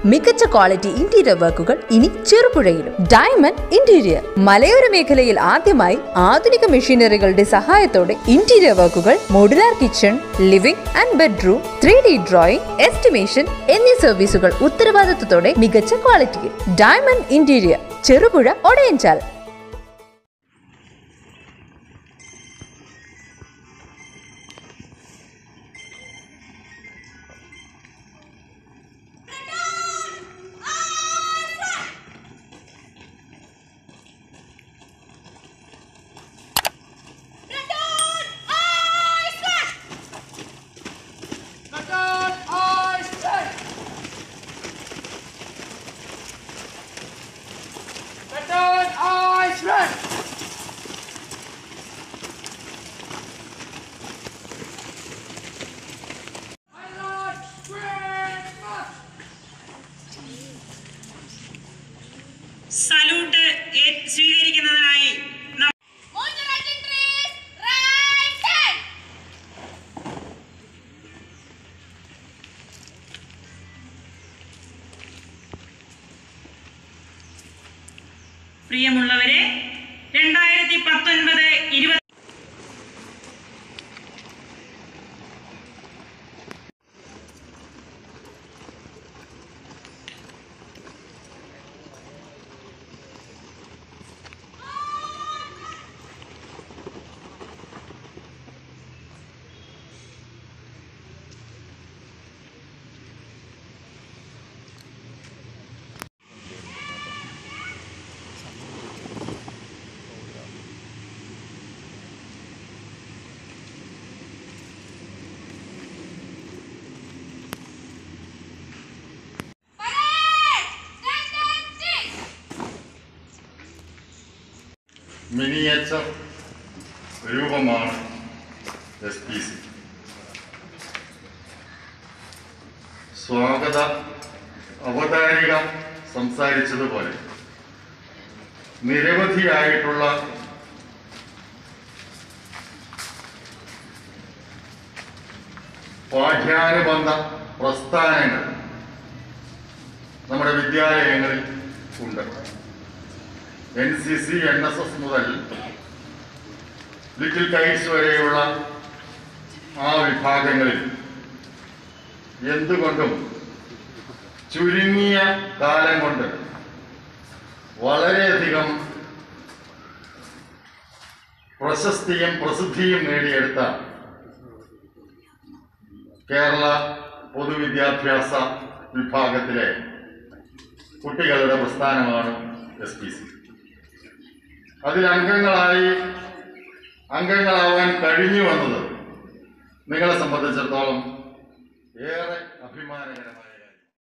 മികച്ച quality interior വർക്കുകൾ ഇനി ചെറുപുഴയിലും ഡയമണ്ട് ഇന്റീരിയർ മലയോര മേഖലയിൽ ആദ്യമായി ആധുനിക മെഷീനറികളുടെ സഹായത്തോടെ ഇന്റീരിയർ വർക്കുകൾ modular kitchen living and bedroom three D drawing estimation എന്നീ സർവീസുകൾ ഉത്തരവാദിത്തത്തോടെ മികച്ച ക്വാളിറ്റിയിൽ diamond interior Cherupuzha Odayanchal Return, I strike! Return, I strike! My lord, great march! Salute ഏ- സ്വീകരിക്കുന്നതിനായി നം- Move the right increase, right hand. പ്രിയമുള്ളവരെ രണ്ടായിരത്തി പത്തൊൻപത് ഇരുപത് Parade! Stand and sing. Miniature രൂപമാണ് എസ് പി സി സ്വാഗത അവതാരിക സംസാരിച്ചതുപോലെ നിരവധിയായിട്ടുള്ള പാഠ്യാനുബന്ധ പ്രസ്ഥാനങ്ങൾ നമ്മുടെ വിദ്യാലയങ്ങളിൽ ഉണ്ട് N C C N S S മുതൽ ലിറ്റിൽ കൈറ്റ്സ് വരെയുള്ള ആ വിഭാഗങ്ങളിൽ എന്തുകൊണ്ടും ചുരുങ്ങിയ കാലം കൊണ്ട് വളരെയധികം പ്രശസ്തിയും പ്രസിദ്ധിയും നേടിയെടുത്ത കേരള പൊതുവിദ്യാഭ്യാസ വിഭാഗത്തിലെ കുട്ടികളുടെ പ്രസ്ഥാനമാണ് എസ് പി സി അതിൽ അംഗങ്ങളായി അംഗങ്ങളാവാൻ കഴിഞ്ഞു വന്നത് നിങ്ങളെ സംബന്ധിച്ചിടത്തോളം ഏറെ അഭിമാനകരമായ